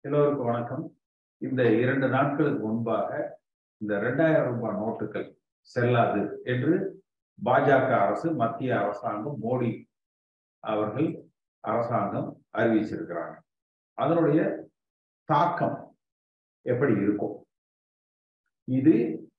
எல்லோருக்கும் வணக்கம் இந்த இரண்டு நாட்களுக்கு முன்பாக இந்த ரெண்டாயிரம் ரூபாய் நோட்டுகள் செல்லாது என்று பாஜக அரசு மத்திய அரசாங்கம் மோடி அவர்கள் அரசாங்கம் அறிவிச்சிருக்கிறாங்க அதனுடைய தாக்கம் எப்படி இருக்கும் இது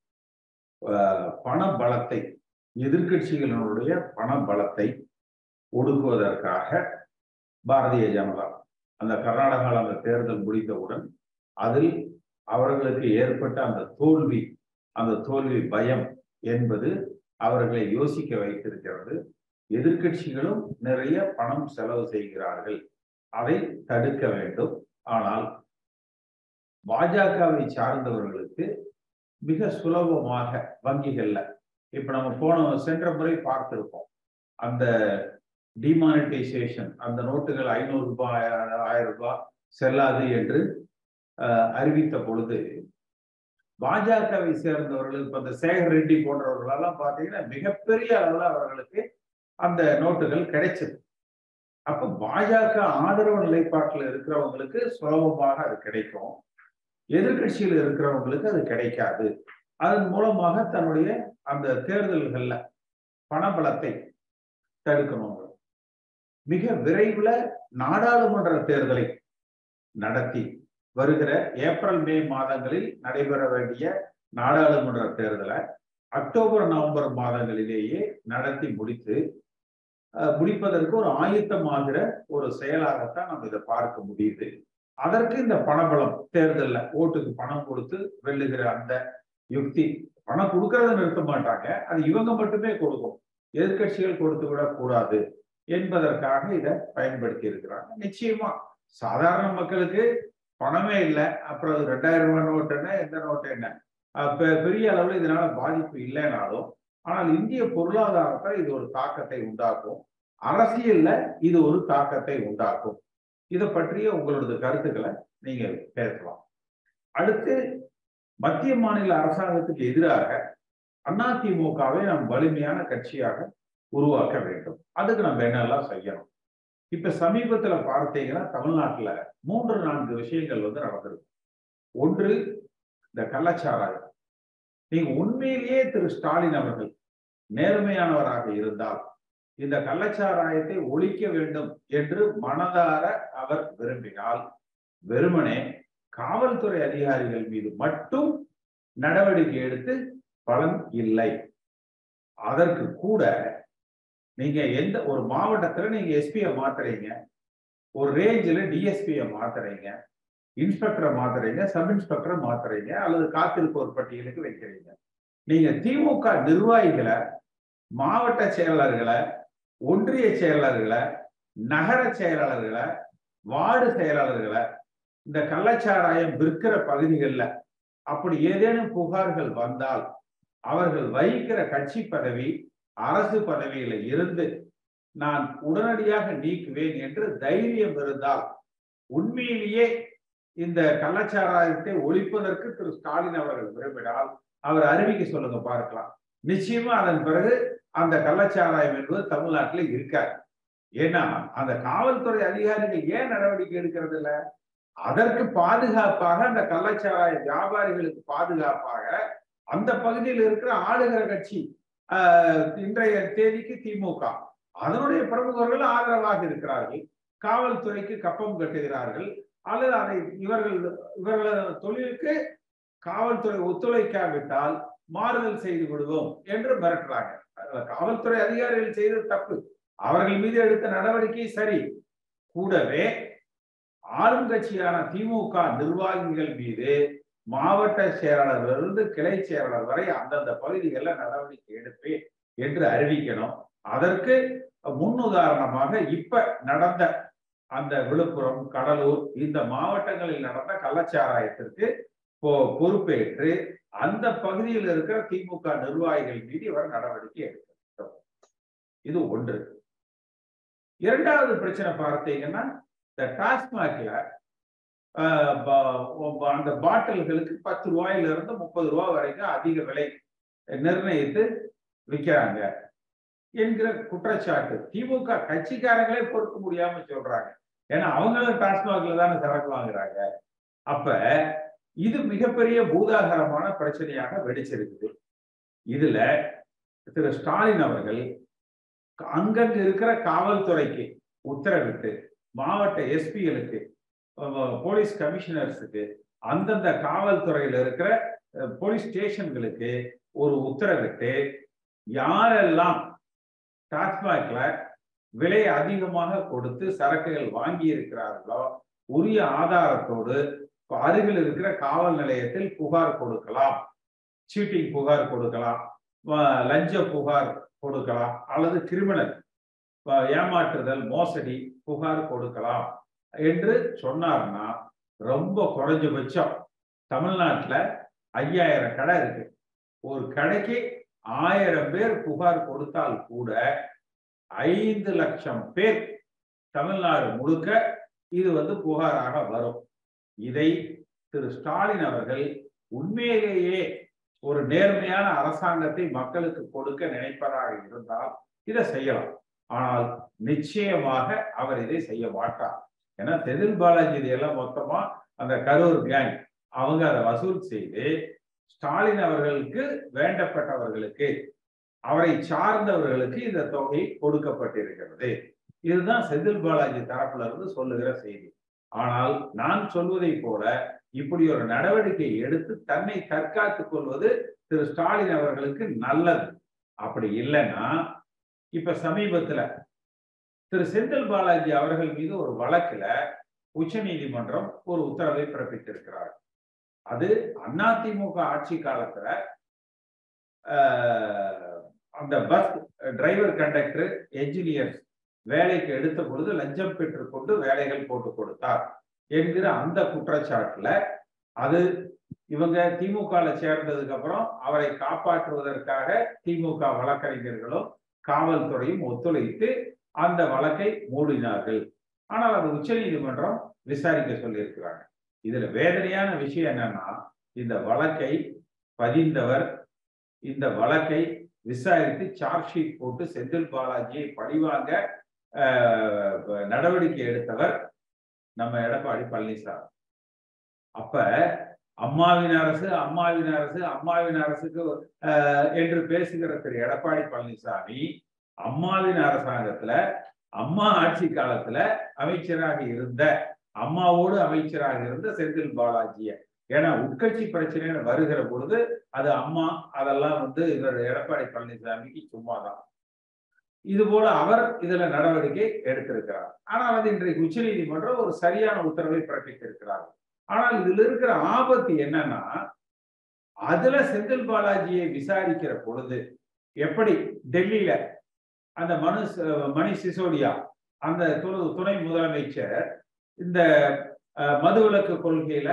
பண பலத்தை எதிர்கட்சிகளினுடைய பண பலத்தை ஒடுக்குவதற்காக பாரதிய ஜனதா அந்த கர்நாடகாவில் அந்த தேர்தல் முடிந்தவுடன் அதில் அவர்களுக்கு ஏற்பட்ட அந்த தோல்வி அந்த தோல்வி பயம் என்பது அவர்களை யோசிக்க வைத்திருக்கிறது எதிர்கட்சிகளும் நிறைய பணம் செலவு செய்கிறார்கள் அதை தடுக்க வேண்டும் ஆனால் பாஜகவை சார்ந்தவர்களுக்கு மிக சுலபமாக வங்கிகள்ல இப்ப நம்ம போன சென்ற முறை பார்த்திருப்போம் அந்த டிமானிட்டைசேஷன் அந்த நோட்டுகள் ஐநூறு ரூபாய் ஆயிரம் ரூபாய் செல்லாது என்று அறிவித்த பொழுது பாஜகவை சேர்ந்தவர்கள் இப்ப இந்த சேகர் ரெட்டி போன்றவர்களெல்லாம் பார்த்தீங்கன்னா மிகப்பெரிய அளவில் அவர்களுக்கு அந்த நோட்டுகள் கிடைச்சது அப்ப பாஜக ஆதரவு நிலைப்பாட்டில் இருக்கிறவங்களுக்கு சுலபமாக அது கிடைக்கும் எதிர்கட்சியில் இருக்கிறவங்களுக்கு அது கிடைக்காது அதன் மூலமாக தன்னுடைய அந்த தேர்தல்கள்ல பணபலத்தை தடுக்கணும் மிக விரைவில் நாடாளுமன்ற தேர்தலை நடத்தி வருகிற ஏப்ரல் மே மாதங்களில் நடைபெற வேண்டிய நாடாளுமன்ற தேர்தலை அக்டோபர் நவம்பர் மாதங்களிலேயே நடத்தி முடித்து முடிப்பதற்கு ஒரு ஆயத்தமாகிற ஒரு செயலாகத்தான் நம்ம இதை பார்க்க முடியுது அதற்கு இந்த பணபலம் தேர்தலில் ஓட்டுக்கு பணம் கொடுத்து வெல்லுகிற அந்த யுக்தி பணம் கொடுக்கறத நிறுத்த மாட்டாங்க அது இவங்க மட்டுமே கொடுக்கும் எதிர்கட்சிகள் கொடுத்து விடக்கூடாது என்பதற்காக இதை பயன்படுத்தி இருக்கிறாங்க நிச்சயமா சாதாரண மக்களுக்கு பணமே இல்லை அப்புறம் அது ரெண்டாயிரம் ரூபாய் நோட்டு என்ன எந்த நோட்டு என்ன பெரிய அளவில் இதனால பாதிப்பு இல்லைனாலும் ஆனால் இந்திய பொருளாதாரத்தை இது ஒரு தாக்கத்தை உண்டாக்கும் அரசியல்ல இது ஒரு தாக்கத்தை உண்டாக்கும் இதை பற்றிய உங்களோட கருத்துக்களை நீங்க பேசலாம் அடுத்து மத்திய மாநில அரசாங்கத்துக்கு எதிராக அதிமுகவை நாம் வலிமையான கட்சியாக உருவாக்க வேண்டும் அதுக்கு நம்ம என்னெல்லாம் செய்யணும் இப்ப சமீபத்துல பார்த்தீங்கன்னா தமிழ்நாட்டுல மூன்று நான்கு விஷயங்கள் வந்து நடந்திருக்கு ஒன்று இந்த கள்ளச்சாராயம் நீங்க உண்மையிலேயே திரு ஸ்டாலின் அவர்கள் நேர்மையானவராக இருந்தால் இந்த கள்ளச்சாராயத்தை ஒழிக்க வேண்டும் என்று மனதார அவர் விரும்பினால் வெறுமனே காவல்துறை அதிகாரிகள் மீது மட்டும் நடவடிக்கை எடுத்து பலன் இல்லை அதற்கு கூட நீங்க எந்த ஒரு மாவட்டத்துல நீங்க எஸ்பியை மாத்துறீங்க ஒரு ரேஞ்சில் டிஎஸ்பியை மாத்துறீங்க இன்ஸ்பெக்டரை மாத்துறீங்க சப் இன்ஸ்பெக்டரை மாத்துறீங்க அல்லது காத்திருப்போர் பட்டியலுக்கு வைக்கிறீங்க நீங்க திமுக நிர்வாகிகளை மாவட்ட செயலாளர்களை ஒன்றிய செயலாளர்களை நகர செயலாளர்களை வார்டு செயலாளர்களை இந்த கள்ளச்சாராயம் விற்கிற பகுதிகளில் அப்படி ஏதேனும் புகார்கள் வந்தால் அவர்கள் வகிக்கிற கட்சி பதவி அரசு பதவியில இருந்து நான் உடனடியாக நீக்குவேன் என்று தைரியம் இருந்தால் உண்மையிலேயே இந்த கள்ளச்சாராயத்தை ஒழிப்பதற்கு திரு ஸ்டாலின் அவர்கள் விரும்பினால் அவர் அறிவிக்க சொல்லுங்க பார்க்கலாம் நிச்சயமா அதன் பிறகு அந்த கள்ளச்சாராயம் என்பது தமிழ்நாட்டில் இருக்காது ஏன்னா அந்த காவல்துறை அதிகாரிகள் ஏன் நடவடிக்கை எடுக்கிறது இல்லை அதற்கு பாதுகாப்பாக அந்த கள்ளச்சாராய வியாபாரிகளுக்கு பாதுகாப்பாக அந்த பகுதியில் இருக்கிற ஆளுகிற கட்சி இன்றைய தேதிக்கு திமுக அதனுடைய பிரமுகர்கள் ஆதரவாக இருக்கிறார்கள் காவல்துறைக்கு கப்பம் கட்டுகிறார்கள் அல்லது அதை இவர்கள் இவர்களது தொழிலுக்கு காவல்துறை ஒத்துழைக்காவிட்டால் மாறுதல் செய்து விடுவோம் என்று மிரட்டுறாங்க காவல்துறை அதிகாரிகள் செய்த தப்பு அவர்கள் மீது எடுத்த நடவடிக்கை சரி கூடவே ஆளும் கட்சியான திமுக நிர்வாகிகள் மீது மாவட்ட செயலாளரிலிருந்து கிளை செயலாளர் வரை அந்தந்த பகுதிகளில் நடவடிக்கை எடுப்பேன் என்று அறிவிக்கணும் அதற்கு முன் உதாரணமாக இப்ப நடந்த அந்த விழுப்புரம் கடலூர் இந்த மாவட்டங்களில் நடந்த கள்ளச்சாராயத்திற்கு பொறுப்பேற்று அந்த பகுதியில் இருக்கிற திமுக நிர்வாகிகள் மீது இவர் நடவடிக்கை எடுக்க வேண்டும் இது ஒன்று இரண்டாவது பிரச்சனை பார்த்தீங்கன்னா இந்த டாஸ்மாக்ல அந்த பாட்டில்களுக்கு பத்து ரூபாயில இருந்து முப்பது ரூபாய் வரைக்கும் அதிக விலை நிர்ணயித்து விற்கிறாங்க என்கிற குற்றச்சாட்டு திமுக கட்சிக்காரங்களே பொறுக்க முடியாம சொல்றாங்க ஏன்னா அவங்களும் டாஸ்மாக்ல தானே சரக்கு வாங்குறாங்க அப்ப இது மிகப்பெரிய பூதாகரமான பிரச்சனையாக வெடிச்சிருக்குது இதுல திரு ஸ்டாலின் அவர்கள் அங்கங்க இருக்கிற காவல்துறைக்கு உத்தரவிட்டு மாவட்ட எஸ்பிகளுக்கு போலீஸ் கமிஷனர்ஸுக்கு அந்தந்த காவல்துறையில இருக்கிற போலீஸ் ஸ்டேஷன்களுக்கு ஒரு உத்தரவிட்டு யாரெல்லாம் டாஸ்மாக்ல விலை அதிகமாக கொடுத்து சரக்குகள் வாங்கி இருக்கிறார்களோ உரிய ஆதாரத்தோடு அருகில் இருக்கிற காவல் நிலையத்தில் புகார் கொடுக்கலாம் சீட்டிங் புகார் கொடுக்கலாம் லஞ்ச புகார் கொடுக்கலாம் அல்லது கிரிமினல் ஏமாற்றுதல் மோசடி புகார் கொடுக்கலாம் என்று சொன்னார்னா ரொம்ப குறைஞ்சபட்சம் தமிழ்நாட்டில் ஐயாயிரம் கடை இருக்கு ஒரு கடைக்கு ஆயிரம் பேர் புகார் கொடுத்தால் கூட ஐந்து லட்சம் பேர் தமிழ்நாடு முழுக்க இது வந்து புகாராக வரும் இதை திரு ஸ்டாலின் அவர்கள் உண்மையிலேயே ஒரு நேர்மையான அரசாங்கத்தை மக்களுக்கு கொடுக்க நினைப்பதாக இருந்தால் இதை செய்யலாம் ஆனால் நிச்சயமாக அவர் இதை செய்ய மாட்டார் ஏன்னா செதில் பாலாஜி இதையெல்லாம் மொத்தமா அந்த கரூர் கேங் அவங்க அதை வசூல் செய்து ஸ்டாலின் அவர்களுக்கு வேண்டப்பட்டவர்களுக்கு அவரை சார்ந்தவர்களுக்கு இந்த தொகை கொடுக்கப்பட்டிருக்கிறது இதுதான் செந்தில் பாலாஜி தரப்புல இருந்து சொல்லுகிற செய்தி ஆனால் நான் சொல்வதை போல இப்படி ஒரு நடவடிக்கை எடுத்து தன்னை தற்காத்துக் கொள்வது திரு ஸ்டாலின் அவர்களுக்கு நல்லது அப்படி இல்லைன்னா இப்ப சமீபத்துல திரு செந்தில் பாலாஜி அவர்கள் மீது ஒரு வழக்குல உச்ச நீதிமன்றம் ஒரு உத்தரவை பிறப்பித்திருக்கிறார் அது அதிமுக ஆட்சி காலத்துல அந்த பஸ் டிரைவர் கண்டக்டர் என்ஜினியர்ஸ் வேலைக்கு எடுத்த பொழுது லஞ்சம் பெற்றுக்கொண்டு வேலைகள் போட்டு கொடுத்தார் என்கிற அந்த குற்றச்சாட்டுல அது இவங்க திமுக சேர்ந்ததுக்கு அப்புறம் அவரை காப்பாற்றுவதற்காக திமுக வழக்கறிஞர்களும் காவல்துறையும் ஒத்துழைத்து அந்த வழக்கை மூடினார்கள் ஆனால் அது உச்ச நீதிமன்றம் விசாரிக்க சொல்லியிருக்கிறாங்க இதுல வேதனையான விஷயம் என்னன்னா இந்த வழக்கை பதிந்தவர் இந்த வழக்கை விசாரித்து சார்ஜ் ஷீட் போட்டு செந்தில் பாலாஜியை பழிவாங்க நடவடிக்கை எடுத்தவர் நம்ம எடப்பாடி பழனிசாமி அப்ப அம்மாவின் அரசு அம்மாவின் அரசு அம்மாவின் அரசுக்கு என்று பேசுகிற திரு எடப்பாடி பழனிசாமி அம்மாவின் அரசாங்கத்துல அம்மா ஆட்சி காலத்துல அமைச்சராக இருந்த அம்மாவோடு அமைச்சராக இருந்த செந்தில் பாலாஜிய ஏன்னா உட்கட்சி பிரச்சனை வருகிற பொழுது அது அம்மா அதெல்லாம் வந்து இவர் எடப்பாடி பழனிசாமிக்கு சும்மாதான் இது போல அவர் இதுல நடவடிக்கை எடுத்திருக்கிறார் ஆனால் அது இன்றைக்கு உச்ச நீதிமன்றம் ஒரு சரியான உத்தரவை பிறப்பித்திருக்கிறார் ஆனால் இதுல இருக்கிற ஆபத்து என்னன்னா அதுல செந்தில் பாலாஜியை விசாரிக்கிற பொழுது எப்படி டெல்லியில அந்த மனு மணி சிசோடியா அந்த துணை முதலமைச்சர் இந்த மதுவிலக்கு கொள்கையில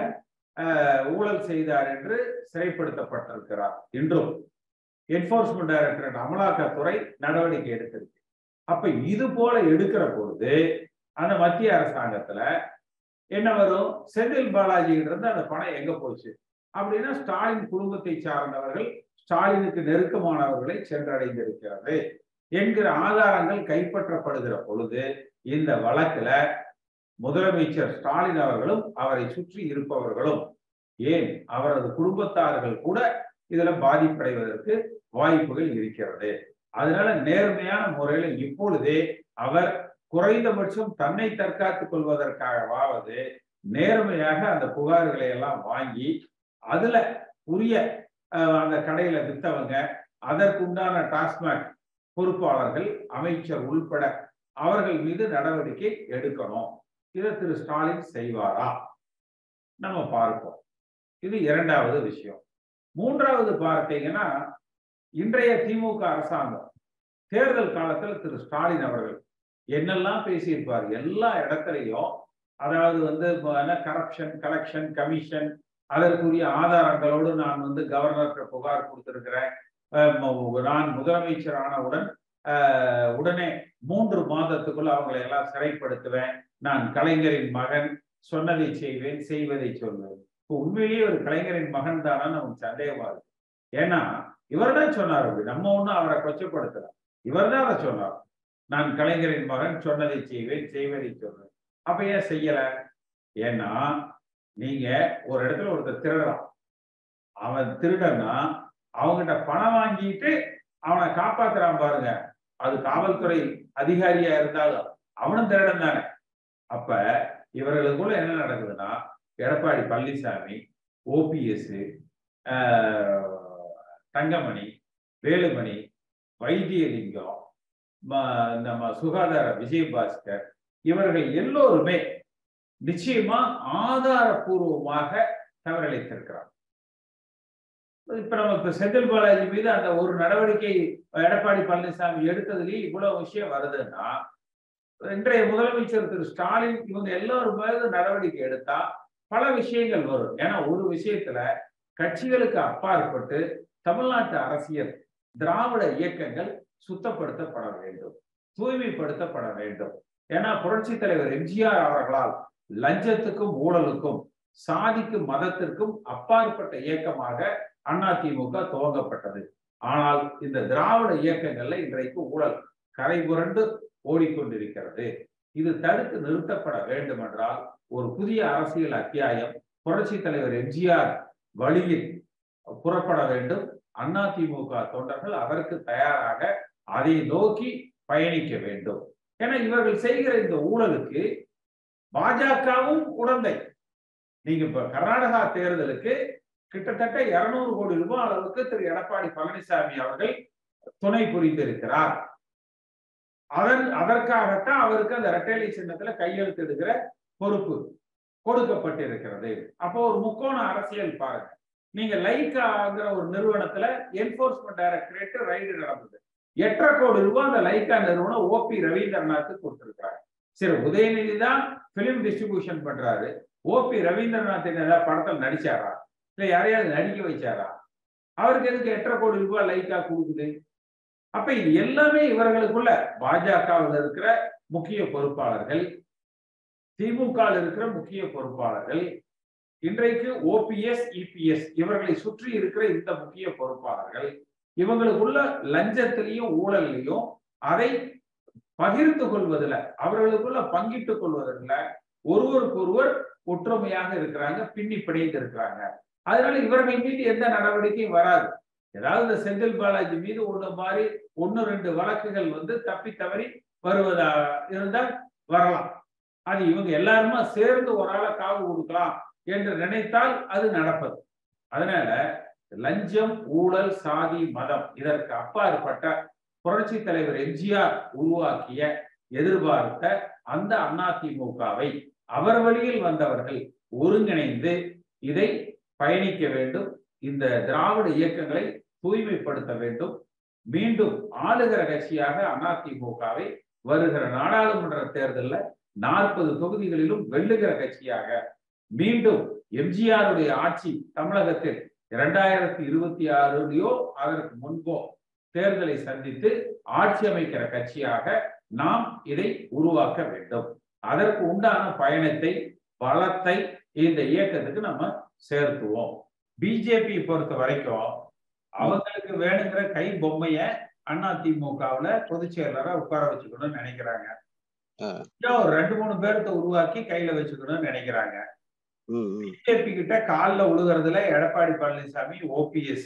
ஊழல் செய்தார் என்று சிறைப்படுத்தப்பட்டிருக்கிறார் இன்றும் என்போர்ஸ்மெண்ட் டைரக்டரேட் அமலாக்கத்துறை நடவடிக்கை எடுத்திருக்கு அப்ப இது போல எடுக்கிற பொழுது அந்த மத்திய அரசாங்கத்துல என்ன வரும் செந்தில் பாலாஜி இருந்து அந்த பணம் எங்க போச்சு அப்படின்னா ஸ்டாலின் குடும்பத்தை சார்ந்தவர்கள் ஸ்டாலினுக்கு நெருக்கமானவர்களை சென்றடைந்திருக்கிறது என்கிற ஆதாரங்கள் கைப்பற்றப்படுகிற பொழுது இந்த வழக்குல முதலமைச்சர் ஸ்டாலின் அவர்களும் அவரை சுற்றி இருப்பவர்களும் ஏன் அவரது குடும்பத்தார்கள் கூட இதுல பாதிப்படைவதற்கு வாய்ப்புகள் இருக்கிறது அதனால நேர்மையான முறையில இப்பொழுதே அவர் குறைந்தபட்சம் தன்னை தற்காத்துக் கொள்வதற்காகவாவது நேர்மையாக அந்த புகார்களை எல்லாம் வாங்கி அதுல உரிய அந்த கடையில வித்தவங்க அதற்குண்டான டாஸ்மாக் பொறுப்பாளர்கள் அமைச்சர் உள்பட அவர்கள் மீது நடவடிக்கை எடுக்கணும் இதை திரு ஸ்டாலின் செய்வாரா நம்ம பார்ப்போம் இது இரண்டாவது விஷயம் மூன்றாவது பார்த்தீங்கன்னா இன்றைய திமுக அரசாங்கம் தேர்தல் காலத்துல திரு ஸ்டாலின் அவர்கள் என்னெல்லாம் பேசியிருப்பார் எல்லா இடத்துலையும் அதாவது வந்து கரப்ஷன் கலெக்ஷன் கமிஷன் அதற்குரிய ஆதாரங்களோடு நான் வந்து கவர்னருக்கு புகார் கொடுத்திருக்கிறேன் நான் முதலமைச்சர் ஆனவுடன் உடனே மூன்று மாதத்துக்குள்ள அவங்களை எல்லாம் சிறைப்படுத்துவேன் நான் கலைஞரின் மகன் சொன்னதை செய்வேன் செய்வதை சொல்வேன் இப்போ உண்மையிலேயே ஒரு கலைஞரின் மகன் தானா நமக்கு சந்தேகமா இருக்கு ஏன்னா இவர் தான் சொன்னார் அப்படி நம்ம ஒன்றும் அவரை கொச்சப்படுத்தல இவர் தான் அதை சொன்னார் நான் கலைஞரின் மகன் சொன்னதை செய்வேன் செய்வதை சொல்வேன் அப்ப ஏன் செய்யல ஏன்னா நீங்க ஒரு இடத்துல ஒருத்தர் திருடுறான் அவன் திருடன்னா அவங்ககிட்ட பணம் வாங்கிட்டு அவனை காப்பாத்துறான் பாருங்க அது காவல்துறை அதிகாரியா இருந்தாலும் அவனும் திருடன் தானே அப்ப இவர்களுக்குள்ள என்ன நடக்குதுன்னா எடப்பாடி பழனிசாமி ஓபிஎஸ் தங்கமணி வேலுமணி வைத்தியலிங்கம் நம்ம சுகாதார விஜயபாஸ்கர் இவர்கள் எல்லோருமே நிச்சயமா ஆதாரபூர்வமாக தவறளித்திருக்கிறார் இப்ப நம்ம இப்ப செந்தில் பாலாஜி மீது அந்த ஒரு நடவடிக்கை எடப்பாடி பழனிசாமி எடுத்ததுலயே இவ்வளவு விஷயம் வருதுன்னா இன்றைய முதலமைச்சர் திரு ஸ்டாலின் இவங்க எல்லோரும் மீது நடவடிக்கை எடுத்தா பல விஷயங்கள் வரும் ஏன்னா ஒரு விஷயத்துல கட்சிகளுக்கு அப்பாற்பட்டு தமிழ்நாட்டு அரசியல் திராவிட இயக்கங்கள் சுத்தப்படுத்தப்பட வேண்டும் தூய்மைப்படுத்தப்பட வேண்டும் ஏன்னா புரட்சி தலைவர் எம்ஜிஆர் அவர்களால் லஞ்சத்துக்கும் ஊழலுக்கும் சாதிக்கும் மதத்திற்கும் அப்பாற்பட்ட இயக்கமாக அதிமுக துவங்கப்பட்டது ஆனால் இந்த திராவிட இயக்கங்கள்ல இன்றைக்கு ஊழல் கரை புரண்டு ஓடிக்கொண்டிருக்கிறது இது தடுத்து நிறுத்தப்பட வேண்டும் என்றால் ஒரு புதிய அரசியல் அத்தியாயம் புரட்சி தலைவர் எம்ஜிஆர் வழியில் புறப்பட வேண்டும் அதிமுக தொண்டர்கள் அதற்கு தயாராக அதை நோக்கி பயணிக்க வேண்டும் ஏன்னா இவர்கள் செய்கிற இந்த ஊழலுக்கு பாஜகவும் உடந்தை நீங்க இப்ப கர்நாடகா தேர்தலுக்கு கிட்டத்தட்ட இருநூறு கோடி ரூபாய் அளவுக்கு திரு எடப்பாடி பழனிசாமி அவர்கள் துணை புரிந்திருக்கிறார் அதன் அதற்காகத்தான் அவருக்கு அந்த ரெட்டேலி சின்னத்துல கையெழுத்திடுகிற பொறுப்பு கொடுக்கப்பட்டிருக்கிறது அப்போ ஒரு முக்கோண அரசியல் பாருங்க நீங்க லைக்காங்கிற ஒரு நிறுவனத்துல என்போர்ஸ்மெண்ட் டைரக்டரேட் ரைடு நடந்தது எட்டரை கோடி ரூபாய் அந்த லைக்கா நிறுவனம் ஓபி ரவீந்திரநாத் கொடுத்திருக்காங்க சரி உதயநிதி தான் பிலிம் டிஸ்ட்ரிபியூஷன் பண்றாரு ஓபி ரவீந்திரநாத் ஏதாவது படத்தில் நடிச்சாரா இல்ல யாரையாவது நடிக்க வச்சாரா அவருக்கு எதுக்கு எட்டரை கோடி ரூபாய் லைக்கா கொடுக்குது அப்ப இது எல்லாமே இவர்களுக்குள்ள பாஜகவில் இருக்கிற முக்கிய பொறுப்பாளர்கள் திமுக இருக்கிற முக்கிய பொறுப்பாளர்கள் இன்றைக்கு ஓபிஎஸ் இபிஎஸ் இவர்களை சுற்றி இருக்கிற இந்த முக்கிய பொறுப்பாளர்கள் இவங்களுக்குள்ள லஞ்சத்திலையும் ஊழல்லையும் அதை பகிர்ந்து கொள்வதில் அவர்களுக்குள்ள பங்கிட்டுக் கொள்வதில் ஒருவருக்கு ஒருவர் ஒற்றுமையாக இருக்கிறாங்க பின்னி பிணைந்து இருக்கிறாங்க அதனால இவர்கள் மீது எந்த நடவடிக்கையும் வராது ஏதாவது இந்த செந்தில் பாலாஜி மீது ஒண்ணு மாதிரி ஒன்னு ரெண்டு வழக்குகள் வந்து தப்பி தவறி வருவதா இருந்தால் வரலாம் அது இவங்க எல்லாருமா சேர்ந்து ஒரு ஆளை காவு கொடுக்கலாம் என்று நினைத்தால் அது நடப்பது அதனால லஞ்சம் ஊழல் சாதி மதம் இதற்கு அப்பாற்பட்ட புரட்சி தலைவர் எம்ஜிஆர் உருவாக்கிய எதிர்பார்த்த அந்த அதிமுகவை அவர் வழியில் வந்தவர்கள் ஒருங்கிணைந்து இதை பயணிக்க வேண்டும் இந்த திராவிட இயக்கங்களை தூய்மைப்படுத்த வேண்டும் மீண்டும் ஆளுகிற கட்சியாக அதிமுகவை வருகிற நாடாளுமன்ற தேர்தலில் நாற்பது தொகுதிகளிலும் வெல்லுகிற கட்சியாக மீண்டும் எம்ஜிஆருடைய ஆட்சி தமிழகத்தில் இரண்டாயிரத்தி இருபத்தி ஆறுலயோ அதற்கு முன்போ தேர்தலை சந்தித்து ஆட்சி அமைக்கிற கட்சியாக நாம் இதை உருவாக்க வேண்டும் அதற்கு உண்டான பயணத்தை பலத்தை இந்த இயக்கத்துக்கு நம்ம சேர்த்துவோம் பிஜேபி பொறுத்த வரைக்கும் அவங்களுக்கு வேணுங்கிற கை பொம்மைய அதிமுகவுல பொதுச் செயலரா உட்கார வச்சுக்கணும்னு நினைக்கிறாங்க ஒரு ரெண்டு மூணு பேர்த்த உருவாக்கி கையில வச்சுக்கணும்னு நினைக்கிறாங்க பிஜேபி கிட்ட காலில் உழுகிறதுல எடப்பாடி பழனிசாமி ஓபிஎஸ்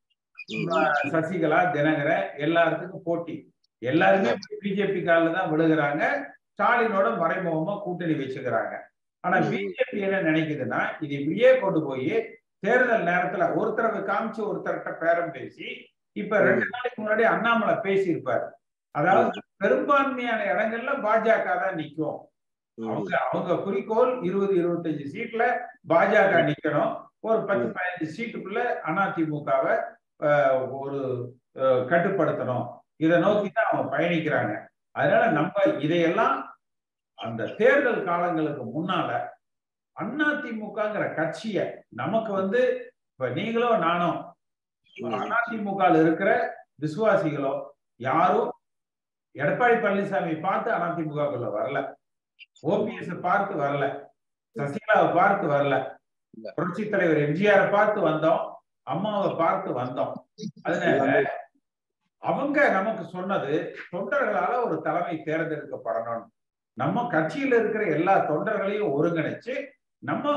சசிகலா தினகர எல்லாத்துக்கும் போட்டி எல்லாருமே பிஜேபி காலில் தான் விழுகிறாங்க ஸ்டாலினோட மறைமுகமா கூட்டணி வச்சுக்கிறாங்க ஆனா பிஜேபி என்ன நினைக்குதுன்னா இது இப்படியே கொண்டு போய் தேர்தல் நேரத்துல ஒருத்தரை காமிச்சு ஒருத்தர்கிட்ட பேரம் பேசி இப்ப ரெண்டு நாளைக்கு முன்னாடி அண்ணாமலை பேசியிருப்பாரு அதாவது பெரும்பான்மையான இடங்கள்ல பாஜக தான் நிக்கும் அவங்க அவங்க குறிக்கோள் இருபது இருபத்தஞ்சு சீட்ல பாஜக நிக்கணும் ஒரு பத்து பதினஞ்சு சீட்டுக்குள்ள அதிமுகவை ஒரு கட்டுப்படுத்தணும் இதை நோக்கி தான் அவங்க பயணிக்கிறாங்க அதனால நம்ம இதையெல்லாம் அந்த தேர்தல் காலங்களுக்கு முன்னால அதிமுகங்கிற கட்சிய நமக்கு வந்து இப்ப நீங்களோ நானும் அதிமுக இருக்கிற விசுவாசிகளோ யாரும் எடப்பாடி பழனிசாமி பார்த்து அதிமுகக்குள்ள வரல ஓபிஎஸ் பார்த்து வரல சசிகலாவை பார்த்து வரல புரட்சி தலைவர் எம்ஜிஆரை பார்த்து வந்தோம் அம்மாவை பார்த்து வந்தோம் அதனால அவங்க நமக்கு சொன்னது தொண்டர்களால ஒரு தலைமை தேர்ந்தெடுக்கப்படணும் நம்ம கட்சியில இருக்கிற எல்லா தொண்டர்களையும் ஒருங்கிணைச்சு நம்ம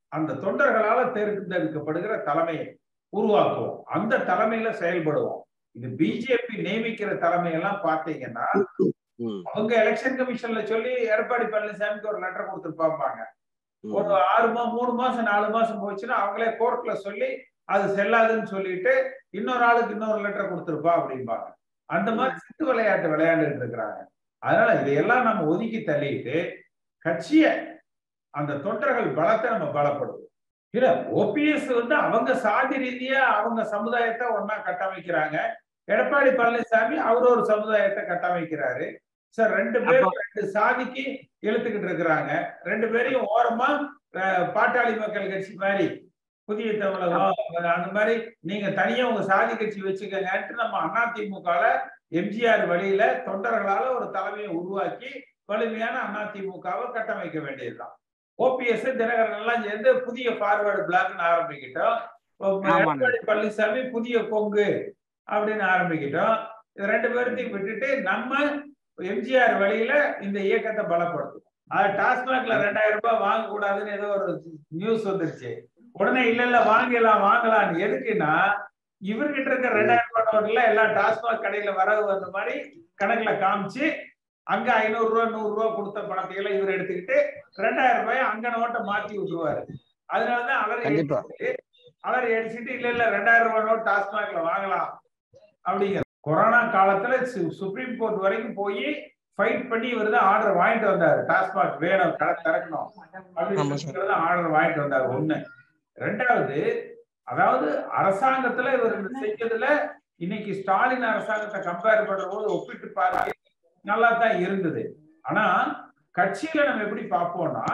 அந்த தொண்டர்களால தேர்ந்தெடுக்கப்படுகிற தலைமையை உருவாக்குவோம் அந்த தலைமையில செயல்படுவோம் இது பிஜேபி நியமிக்கிற தலைமையெல்லாம் பாத்தீங்கன்னா ம், அவங்க எலெக்ஷன் கமிஷன்ல சொல்லி எடப்பாடி பழனிசாமிக்கு ஒரு லெட்டர் கொடுத்துருப்பாங்க ம். ஒரு ஆறு மா மூணு மாசம் நாலு மாசம் போச்சுன்னா அவங்களே கோர்ட்ல சொல்லி அது செல்லாதுன்னு சொல்லிட்டு இன்னொரு ஆளுக்கு இன்னொரு லெட்டர் கொடுத்துருப்பா அப்படிம்பாங்க அந்த மாதிரி சித்து விளையாட்டு விளையாண்டுட்டு இருக்கிறாங்க அதனால இதையெல்லாம் நம்ம ஒதுக்கி தள்ளிட்டு கட்சிய அந்த தொண்டர்கள் பலத்தை நம்ம பலப்படுத்தும் இல்ல ஓபிஎஸ் வந்து அவங்க சாதி ரீதியா அவங்க சமுதாயத்தை ஒன்னா கட்டமைக்கிறாங்க எடப்பாடி பழனிசாமி அவர் ஒரு சமுதாயத்தை கட்டமைக்கிறாரு சார் ரெண்டு பேரும் ரெண்டு சாதிக்கு இழுத்துக்கிட்டு இருக்கிறாங்க ரெண்டு பேரையும் ஓரமா அஹ், பாட்டாளி மக்கள் கட்சி மாதிரி புதிய தமிழகம் அந்த மாதிரி நீங்க தனியா உங்க சாதி கட்சி வச்சுக்கங்கன்ட்டு நம்ம அதிமுகல எம்ஜிஆர் வழியில தொண்டர்களால ஒரு தலைமையை உருவாக்கி வலிமையான அதிமுகவை கட்டமைக்க வேண்டியதுதான் ஓபிஎஸ் தினகரன் எல்லாம் சேர்ந்து புதிய ஃபார்வர்டு பிளாக்னு ஆரம்பிக்கிட்டோம் ஆமாண்ணே. எடப்பாடி பழனிசாமி புதிய கொங்கு அப்படின்னு ஆரம்பிக்கிட்டோம் இது ரெண்டு பேர்த்தையும் விட்டுட்டு நம்ம எம்ஜிஆர் வழியில இந்த இயக்கத்தை பலப்படுத்தும் அது டாஸ்மாக்ல ரெண்டாயிரம் ரூபாய் வாங்க கூடாதுன்னு ஏதோ ஒரு நியூஸ் வந்துருச்சு உடனே இல்ல இல்ல வாங்கலாம் வாங்கலாம் எதுக்குன்னா இவர்கிட்ட இருக்க ரெண்டாயிரம் ரூபாய் நோட்டுல எல்லாம் டாஸ்மாக் கடையில வரவு வந்த மாதிரி கணக்குல காமிச்சு அங்க ஐநூறு ரூபா நூறு ரூபா கொடுத்த பணத்தை எல்லாம் இவர் எடுத்துக்கிட்டு ரெண்டாயிரம் ரூபாய் அங்க நோட்டை மாத்தி விட்டுருவாரு அதனாலதான் அலறி கண்டிப்பா. அடிச்சுட்டு, அலறி அடிச்சுட்டு இல்ல இல்ல ரெண்டாயிரம் ரூபாய் நோட் டாஸ்மாக்ல வாங்கலாம் அப்படிங்கிற கொரோனா காலத்துல சு- சுப்ரீம் கோர்ட் வரைக்கும் போய் ஃபைட் பண்ணி இவர் தான் ஆர்டர் வாங்கிட்டு வந்தாரு டாஸ்மாக் வேணும் கடை திறக்கணும் ஆமா சார். அப்படின்னு ஆர்டர் வாங்கிட்டு வந்தாரு ஒண்ணு ரெண்டாவது அதாவது அரசாங்கத்துல இவர் செஞ்சதுல இன்னைக்கு ஸ்டாலின் அரசாங்கத்தை கம்பேர் பண்ற போது ஒப்பிட்டு பார்த்து நல்லா தான் இருந்தது ஆனா கட்சியில நம்ம எப்படி பார்ப்போம்னா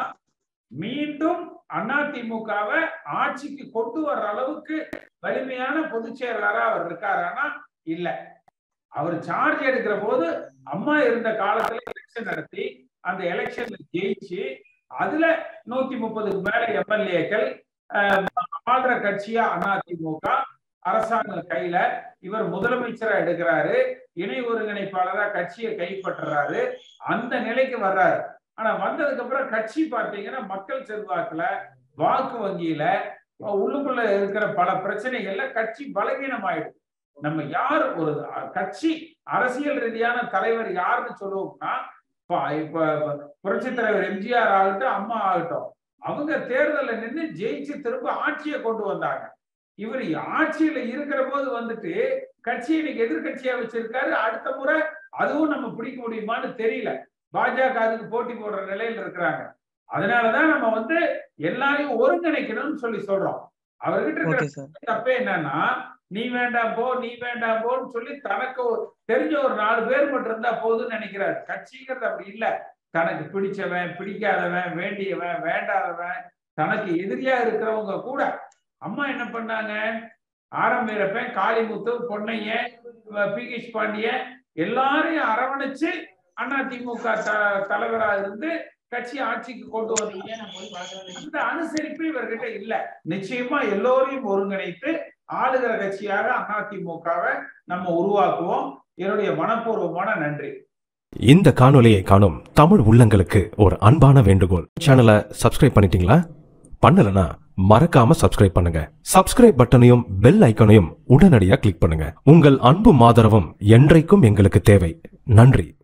மீண்டும் அதிமுகவை ஆட்சிக்கு கொண்டு வர்ற அளவுக்கு வலிமையான பொதுச் செயலாளரா அவர் இருக்காரானா இல்ல அவர் சார்ஜ் எடுக்கிற போது அம்மா இருந்த காலத்துல எலெக்ஷன் நடத்தி அந்த எலெக்ஷன்ல ஜெயிச்சு அதுல நூத்தி முப்பதுக்கு மேல எம்எல்ஏக்கள் ஆள்ற கட்சியா அதிமுக அரசாங்கம் கையில இவர் முதலமைச்சரா எடுக்கிறாரு இணை ஒருங்கிணைப்பாளரா கட்சியை கைப்பற்றுறாரு அந்த நிலைக்கு வர்றாரு ஆனா வந்ததுக்கு அப்புறம் கட்சி பார்த்தீங்கன்னா மக்கள் செல்வாக்குல வாக்கு வங்கியில உள்ளுக்குள்ள இருக்கிற பல பிரச்சனைகள்ல கட்சி பலகீனமாயிடுது நம்ம யார் ஒரு அ- கட்சி அரசியல் ரீதியான தலைவர் யாருன்னு சொல்லுவோம்னா இப்ப இப்ப புரட்சி தலைவர் எம்ஜிஆர் ஆகட்டும் அம்மா ஆகட்டும் அவங்க தேர்தல்ல நின்று ஜெயிச்சு திரும்ப ஆட்சியை கொண்டு வந்தாங்க இவர் ஆட்சியில இருக்கிற போது வந்துட்டு கட்சி இன்னைக்கு எதிர்கட்சியா வச்சிருக்காரு அடுத்த முறை அதுவும் நம்ம பிடிக்க முடியுமான்னு தெரியல பாஜக அதுக்கு போட்டி போடுற நிலையில இருக்கிறாங்க அதனாலதான் நம்ம வந்து எல்லாரையும் ஒருங்கிணைக்கணும்னு சொல்லி சொல்றோம் அவர்கிட்ட இருக்கிற ஓகே சார் தப்பே என்னன்னா நீ வேண்டாம் போ நீ வேண்டாம் போன்னு சொல்லி தனக்கு ஒரு- தெரிஞ்ச ஒரு நாலு பேர் மட்டும் இருந்தா போதும்னு நினைக்கிறார் கட்சிங்கிறது அப்படி இல்ல தனக்கு பிடிச்சவன் பிடிக்காதவன் வேண்டியவன் வேண்டாதவன் தனக்கு எதிரியா இருக்கிறவங்க கூட அம்மா என்ன பண்ணாங்க ஆரம் வீரப்பன் காளிமுத்து பொன்னையன் பிகேஷ் பாண்டியன் எல்லாரையும் அரவணைச்சு அதிமுக த- தலைவரா இருந்து கட்சி ஆட்சிக்கு கொண்டு வந்தீங்க அந்த அனுசரிப்பு இவர்கிட்ட இல்ல நிச்சயமா எல்லோரையும் ஒருங்கிணைத்து ஆளுகிற கட்சியாக அதிமுகவை நம்ம உருவாக்குவோம் என்னுடைய மனப்பூர்வமான நன்றி இந்த காணொளியை காணும் தமிழ் உள்ளங்களுக்கு ஒரு அன்பான வேண்டுகோள் சேனலை சப்ஸ்கிரைப் பண்ணிட்டீங்களா பண்ணலனா மறக்காம சப்ஸ்கிரைப் பண்ணுங்க சப்ஸ்கிரைப் பட்டனையும் பெல் ஐகானையும் உடனடியாக கிளிக் பண்ணுங்க உங்கள் அன்பும் ஆதரவும் என்றைக்கும் எங்களுக்கு தேவை நன்றி